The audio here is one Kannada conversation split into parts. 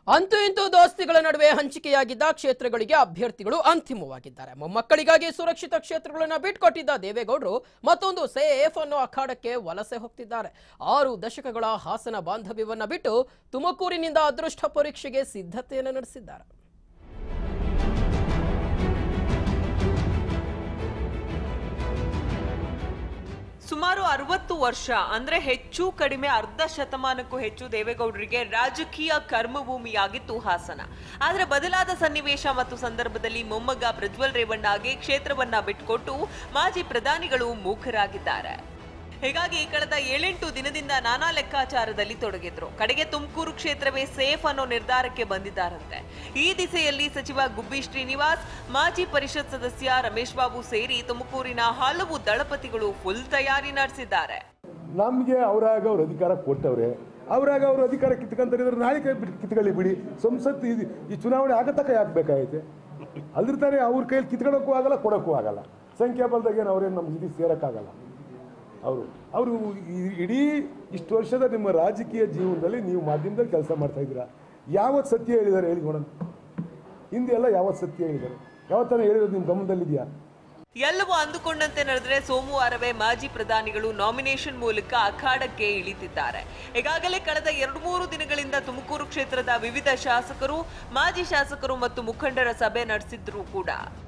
ಅಂತೂ ಇಂತೂ ದೋಸ್ತಿಗಳ ನಡುವೆ ಹಂಚಿಕೆಯಾಗಿದ್ದ ಕ್ಷೇತ್ರಗಳಿಗೆ ಅಭ್ಯರ್ಥಿಗಳು ಅಂತಿಮವಾಗಿದ್ದಾರೆ ಮೊಮ್ಮಕ್ಕಳಿಗಾಗಿ ಸುರಕ್ಷಿತ ಕ್ಷೇತ್ರಗಳನ್ನು ಬಿಟ್ಕೊಟ್ಟಿದ್ದ ದೇವೇಗೌಡರು ಮತ್ತೊಂದು ಸೇಫ್ ಅನ್ನೋ ಅಖಾಡಕ್ಕೆ ವಲಸೆ ಹೋಗ್ತಿದ್ದಾರೆ ಆರು ದಶಕಗಳ ಹಾಸನ ಬಾಂಧವ್ಯವನ್ನ ಬಿಟ್ಟು ತುಮಕೂರಿನಿಂದ ಅದೃಷ್ಟ ಪರೀಕ್ಷೆಗೆ ಸಿದ್ಧತೆಯನ್ನು ನಡೆಸಿದ್ದಾರೆ ಸುಮಾರು ಅರವತ್ತು ವರ್ಷ ಅಂದ್ರೆ ಹೆಚ್ಚು ಕಡಿಮೆ ಅರ್ಧ ಶತಮಾನಕ್ಕೂ ಹೆಚ್ಚು ದೇವೇಗೌಡರಿಗೆ ರಾಜಕೀಯ ಕರ್ಮಭೂಮಿಯಾಗಿತ್ತು ಹಾಸನ ಆದ್ರೆ ಬದಲಾದ ಸನ್ನಿವೇಶ ಮತ್ತು ಸಂದರ್ಭದಲ್ಲಿ ಮೊಮ್ಮಗ ಪ್ರಜ್ವಲ್ ರೇವಣ್ಣಗೆ ಕ್ಷೇತ್ರವನ್ನ ಬಿಟ್ಟುಕೊಟ್ಟು ಮಾಜಿ ಪ್ರಧಾನಿಗಳು ಮೂಕರಾಗಿದ್ದಾರೆ ಹೀಗಾಗಿ ಕಳೆದ ಏಳೆಂಟು ದಿನದಿಂದ ನಾನಾ ಲೆಕ್ಕಾಚಾರದಲ್ಲಿ ತೊಡಗಿದ್ರು ಕಡೆಗೆ ತುಮಕೂರು ಕ್ಷೇತ್ರವೇ ಸೇಫ್ ಅನ್ನೋ ನಿರ್ಧಾರಕ್ಕೆ ಬಂದಿದ್ದಾರಂತೆ ಈ ದಿಸೆಯಲ್ಲಿ ಸಚಿವ ಗುಬ್ಬಿ ಶ್ರೀನಿವಾಸ್ ಮಾಜಿ ಪರಿಷತ್ ಸದಸ್ಯ ರಮೇಶ್ ಬಾಬು ಸೇರಿ ತುಮಕೂರಿನ ಹಲವು ದಳಪತಿಗಳು ಫುಲ್ ತಯಾರಿ ನಡೆಸಿದ್ದಾರೆ ನಮಗೆ ಅವರಾಗ ಅವ್ರ ಅಧಿಕಾರ ಕೊಟ್ಟವ್ರೆ ಅವರಾಗ ಅವ್ರ ಅಧಿಕಾರ ಕಿತ್ಕೊಂತಾರೆ ನಾಳೆ ಕೈ ಬಿಟ್ಟು ಕಿತ್ಕೊಳ್ಳಿ ಬಿಡಿ ಸಂಸತ್ ಇದು ಈ ಚುನಾವಣೆ ಆಗತಕ್ಕ ಯಾಕೆ ಬೇಕಾಗೈತೆ ಅದ್ರ ತಾನೇ ಅವ್ರ ಕೈಯಲ್ಲಿ ಕಿತ್ಕೊಳ್ಳೋಕ್ಕೂ ಆಗಲ್ಲ ಕೊಡೋಕ್ಕೂ ಆಗಲ್ಲ ಸಂಖ್ಯಾಬಲದಾಗ ಏನು ಅವ್ರೇನು ನಮ್ಮ ಇದು ಸೇರೋಕ್ಕಾಗಲ್ಲ ಅವರು ಅವರು ಇಡೀ ಇಷ್ಟು ವರ್ಷದ ನಿಮ್ಮ ರಾಜಕೀಯ ಜೀವನದಲ್ಲಿ ನೀವು ಮಾಧ್ಯಮದಲ್ಲಿ ಕೆಲಸ ಮಾಡ್ತಾ ಇದ್ದೀರಾ ಯಾವತ್ತು ಸತ್ಯ ಹೇಳಿದ್ದಾರೆ ಹೇಳಿ ನೋಡೋಣ ಹಿಂದೆ ಎಲ್ಲ ಯಾವತ್ತು ಸತ್ಯ ಹೇಳಿದ್ದಾರೆ ಯಾವತ್ತಾನ ಹೇಳಿರೋದು ನಿಮ್ಮ ಗಮನದಲ್ಲಿದೆಯಾ ಎಲ್ಲವೂ ಅಂದುಕೊಂಡಂತೆ ನಡೆದ್ರೆ ಸೋಮವಾರವೇ ಮಾಜಿ ಪ್ರಧಾನಿಗಳು ನಾಮಿನೇಷನ್ ಮೂಲಕ ಅಖಾಡಕ್ಕೆ ಇಳಿತಿದ್ದಾರೆ ಈಗಾಗಲೇ ಕಳೆದ ಎರಡು ಮೂರು ದಿನಗಳಿಂದ ತುಮಕೂರು ಕ್ಷೇತ್ರದ ವಿವಿಧ ಶಾಸಕರು ಮಾಜಿ ಶಾಸಕರು ಮತ್ತು ಮುಖಂಡರ ಸಭೆ ನಡೆಸಿದ್ರು ಕೂಡ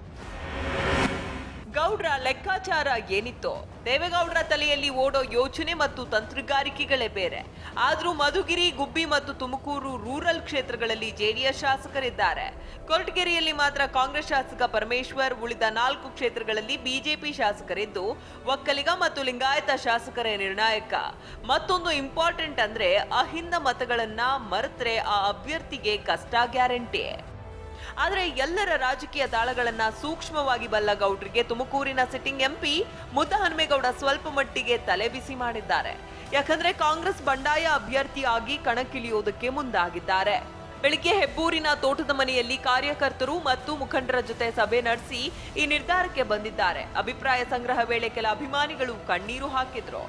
ಗೌಡ್ರ ಲೆಕ್ಕಾಚಾರ ಏನಿತ್ತೋ ದೇವೇಗೌಡರ ತಲೆಯಲ್ಲಿ ಓಡೋ ಯೋಚನೆ ಮತ್ತು ತಂತ್ರಗಾರಿಕೆಗಳೇ ಬೇರೆ ಆದ್ರೂ ಮಧುಗಿರಿ ಗುಬ್ಬಿ ಮತ್ತು ತುಮಕೂರು ರೂರಲ್ ಕ್ಷೇತ್ರಗಳಲ್ಲಿ ಜೆಡಿಎಸ್ ಶಾಸಕರಿದ್ದಾರೆ ಕೊರಟಗೆರೆಯಲ್ಲಿ ಮಾತ್ರ ಕಾಂಗ್ರೆಸ್ ಶಾಸಕ ಪರಮೇಶ್ವರ್ ಉಳಿದ ನಾಲ್ಕು ಕ್ಷೇತ್ರಗಳಲ್ಲಿ ಬಿಜೆಪಿ ಶಾಸಕರಿದ್ದು ಒಕ್ಕಲಿಗ ಮತ್ತು ಲಿಂಗಾಯತ ಶಾಸಕರೇ ನಿರ್ಣಾಯಕ ಮತ್ತೊಂದು ಇಂಪಾರ್ಟೆಂಟ್ ಅಂದ್ರೆ ಅಹಿಂದ ಮತಗಳನ್ನ ಮರೆತ್ರೆ ಆ ಅಭ್ಯರ್ಥಿಗೆ ಕಷ್ಟ ಗ್ಯಾರಂಟಿ ಆದರೆ ಎಲ್ಲರ ರಾಜಕೀಯ ದಾಳಗಳನ್ನ ಸೂಕ್ಷ್ಮವಾಗಿ ಬಲ್ಲ ಗೌಡ್ರಿಗೆ ತುಮಕೂರಿನ ಸಿಟ್ಟಿಂಗ್ ಎಂಪಿ ಮುದ್ದಹನುಮೇಗೌಡ ಸ್ವಲ್ಪ ಮಟ್ಟಿಗೆ ತಲೆ ಬಿಸಿ ಮಾಡಿದ್ದಾರೆ ಯಾಕಂದ್ರೆ ಕಾಂಗ್ರೆಸ್ ಬಂಡಾಯ ಅಭ್ಯರ್ಥಿಯಾಗಿ ಕಣಕ್ಕಿಳಿಯೋದಕ್ಕೆ ಮುಂದಾಗಿದ್ದಾರೆ ಬೆಳಿಗ್ಗೆ ಹೆಬ್ಬೂರಿನ ತೋಟದ ಮನೆಯಲ್ಲಿ ಕಾರ್ಯಕರ್ತರು ಮತ್ತು ಮುಖಂಡರ ಜೊತೆ ಸಭೆ ನಡೆಸಿ ಈ ನಿರ್ಧಾರಕ್ಕೆ ಬಂದಿದ್ದಾರೆ ಅಭಿಪ್ರಾಯ ಸಂಗ್ರಹ ವೇಳೆ ಕೆಲ ಅಭಿಮಾನಿಗಳು ಕಣ್ಣೀರು ಹಾಕಿದ್ರು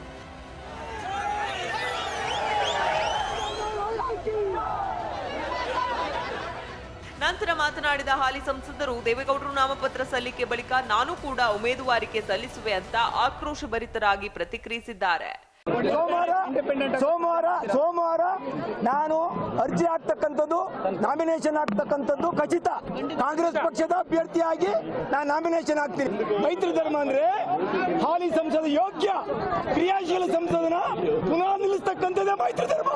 ನಂತರ ಮಾತನಾಡಿದ ಹಾಲಿ ಸಂಸದರು ದೇವೇಗೌಡರು ನಾಮಪತ್ರ ಸಲ್ಲಿಕೆ ಬಳಿಕ ನಾನು ಕೂಡ ಉಮೇದುವಾರಿಕೆ ಸಲ್ಲಿಸುವೆ ಅಂತ ಆಕ್ರೋಶಭರಿತರಾಗಿ ಪ್ರತಿಕ್ರಿಯಿಸಿದ್ದಾರೆ ಸೋಮವಾರ ಸೋಮವಾರ ಸೋಮವಾರ ನಾನು ಅರ್ಜಿ ಹಾಕ್ತಕ್ಕಂಥದ್ದು ನಾಮಿನೇಷನ್ ಹಾಕ್ತಕ್ಕಂಥದ್ದು ಖಚಿತ ಕಾಂಗ್ರೆಸ್ ಪಕ್ಷದ ಅಭ್ಯರ್ಥಿಯಾಗಿ ನಾನು ನಾಮಿನೇಷನ್ ಹಾಕ್ತೀನಿ ಮೈತ್ರಿ ಧರ್ಮ ಅಂದ್ರೆ ಹಾಲಿ ಸಂಸದ ಯೋಗ್ಯ ಕ್ರಿಯಾಶೀಲ ಸಂಸದನ ಪುನಃ ನಿಲ್ಲಿಸ್ತಕ್ಕಂಥದ್ದೇ ಮೈತ್ರಿ ಧರ್ಮ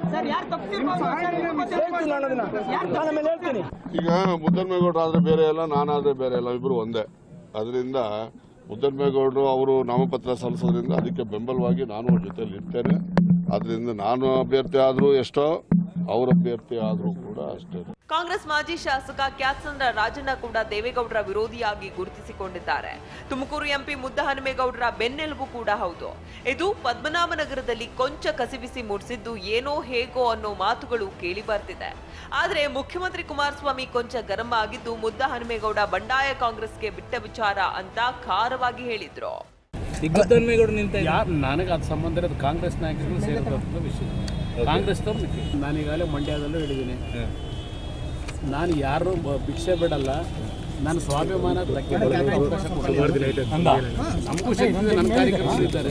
ಹೇಳ್ತೀನಿ ನಾನು ಅದನ್ನ ನಾನು ಆಮೇಲೆ ಹೇಳ್ತೀನಿ ಈಗ ಮುದ್ದನ್ಮೇಗೌಡರು ಆದ್ರೆ ಬೇರೆ ಅಲ್ಲ ನಾನಾದ್ರೆ ಬೇರೆ ಅಲ್ಲ ಇಬ್ರು ಒಂದೇ ಅದರಿಂದ ಮುದ್ದನ್ಮೇಗೌಡರು ಅವರು ನಾಮಪತ್ರ ಸಲ್ಲಿಸೋದ್ರಿಂದ ಅದಕ್ಕೆ ಬೆಂಬಲವಾಗಿ ನಾನು ಅವ್ರ ಜೊತೆಲಿ ಇರ್ತೇನೆ ಅದರಿಂದ ನಾನು ಅಭ್ಯರ್ಥಿ ಆದರೂ ಎಷ್ಟೋ ಅವ್ರ ಅಭ್ಯರ್ಥಿ ಆದರೂ ಕೂಡ ಅಷ್ಟೇ ಕಾಂಗ್ರೆಸ್ ಮಾಜಿ ಶಾಸಕ ಕ್ಯಾತ್ಸಂದ್ರ ರಾಜಣ್ಣ ಕೂಡ ದೇವೇಗೌಡರ ವಿರೋಧಿಯಾಗಿ ಗುರುತಿಸಿಕೊಂಡಿದ್ದಾರೆ ತುಮಕೂರು ಎಂಪಿ ಮುದ್ದಹನುಮೇಗೌಡರ ಬೆನ್ನೆಲುಬು ಕೂಡ ಹೌದು ಇದು ಪದ್ಮನಾಭನಗರದಲ್ಲಿ ಕೊಂಚ ಕಸಿಬಿಸಿ ಮೂಡಿಸಿದ್ದು ಏನೋ ಹೇಗೋ ಅನ್ನೋ ಮಾತುಗಳು ಕೇಳಿ ಬರ್ತಿದೆ ಆದ್ರೆ ಮುಖ್ಯಮಂತ್ರಿ ಕುಮಾರಸ್ವಾಮಿ ಕೊಂಚ ಗರಂ ಆಗಿದ್ದು ಮುದ್ದಹನುಮೇಗೌಡ ಬಂಡಾಯ ಕಾಂಗ್ರೆಸ್ಗೆ ಬಿಟ್ಟ ವಿಚಾರ ಅಂತ ಖಾರವಾಗಿ ಹೇಳಿದ್ರು ದಿಗ್ಗದ್ದನ್ಮೇಗೌಡ ನಿಂತ ಯಾರು ನನಗೆ ಅದು ಸಂಬಂಧ ಇರೋದು ಕಾಂಗ್ರೆಸ್ ನಾಯಕರು ಸೇರಿದಂಥ ವಿಷಯ ಕಾಂಗ್ರೆಸ್ನವ್ರು ನಾನೀಗಾಗಲೇ ಮಂಡ್ಯದಲ್ಲೂ ಹೇಳಿದ್ದೀನಿ ನಾನು ಯಾರು ಬ- ಭಿಕ್ಷೆ ಬಿಡಲ್ಲ ನಾನು ಸ್ವಾಭಿಮಾನ ಧಕ್ಕೆ ಬರೋದಕ್ಕೆ ಅವಕಾಶ ಕೊಡಲ್ಲ. ನಮಗೂ ಶಕ್ತಿ ಇದೆ, ನನ್ನ ಕಾರ್ಯಕರ್ತರಿದ್ದಾರೆ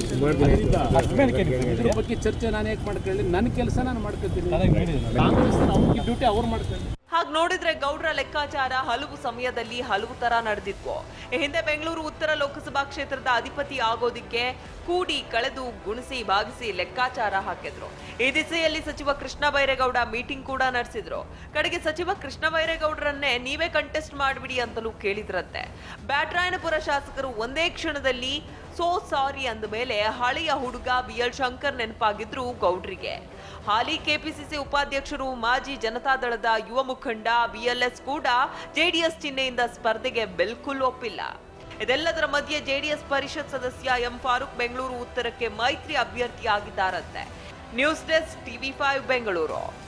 ಇದ್ರ ಬಗ್ಗೆ ಚರ್ಚೆ ನಾನು ಯಾಕೆ ಮಾಡ್ಕೊಳ್ಳಿ ನನ್ನ ಕೆಲಸ ನಾನು ಮಾಡ್ಕೊತೀನಿ ಕಾಂಗ್ರೆಸ್ ಅವ್ರಿಗೆ ಡ್ಯೂಟಿ ಅವ್ರು ಮಾಡ್ಕೊಳ್ಳಿ ಹಾಗೆ ನೋಡಿದ್ರೆ ಗೌಡ್ರ ಲೆಕ್ಕಾಚಾರ ಹಲವು ಸಮಯದಲ್ಲಿ ಹಲವು ತರ ನಡೆದಿದ್ವು ಈ ಹಿಂದೆ ಬೆಂಗಳೂರು ಉತ್ತರ ಲೋಕಸಭಾ ಕ್ಷೇತ್ರದ ಅಧಿಪತಿ ಆಗೋದಿಕ್ಕೆ ಕೂಡಿ ಕಳೆದು ಗುಣಿಸಿ ಭಾಗಿಸಿ ಲೆಕ್ಕಾಚಾರ ಹಾಕಿದ್ರು ಈ ದಿಸೆಯಲ್ಲಿ ಸಚಿವ ಕೃಷ್ಣ ಬೈರೇಗೌಡ ಮೀಟಿಂಗ್ ಕೂಡ ನಡೆಸಿದ್ರು ಕಡೆಗೆ ಸಚಿವ ಕೃಷ್ಣ ಬೈರೇಗೌಡರನ್ನೇ ನೀವೇ ಕಂಟೆಸ್ಟ್ ಮಾಡ್ಬಿಡಿ ಅಂತಲೂ ಕೇಳಿದ್ರಂತೆ ಬ್ಯಾಟ್ರಾಯನಪುರ ಶಾಸಕರು ಒಂದೇ ಕ್ಷಣದಲ್ಲಿ ಸೋ ಸಾರಿ ಅಂದ ಮೇಲೆ ಹಳೆಯ ಹುಡುಗ ಬಿ ಎಲ್ ಶಂಕರ್ ನೆನಪಾಗಿದ್ರು ಗೌಡ್ರಿಗೆ ಹಾಲಿ ಕೆಪಿಸಿಸಿ ಉಪಾಧ್ಯಕ್ಷರು ಮಾಜಿ ಜನತಾದಳದ ಯುವ ಮುಖಂಡ ಬಿಎಲ್ಎಸ್ ಕೂಡ ಜೆಡಿಎಸ್ ಚಿಹ್ನೆಯಿಂದ ಸ್ಪರ್ಧೆಗೆ ಬಿಲ್ಕುಲ್ ಒಪ್ಪಿಲ್ಲ ಇದೆಲ್ಲದರ ಮಧ್ಯೆ ಜೆಡಿಎಸ್ ಪರಿಷತ್ ಸದಸ್ಯ ಎಂ ಫಾರೂಕ್ ಬೆಂಗಳೂರು ಉತ್ತರಕ್ಕೆ ಮೈತ್ರಿ ಅಭ್ಯರ್ಥಿಯಾಗಿದ್ದಾರಂತೆ news desk TV five Bengaluru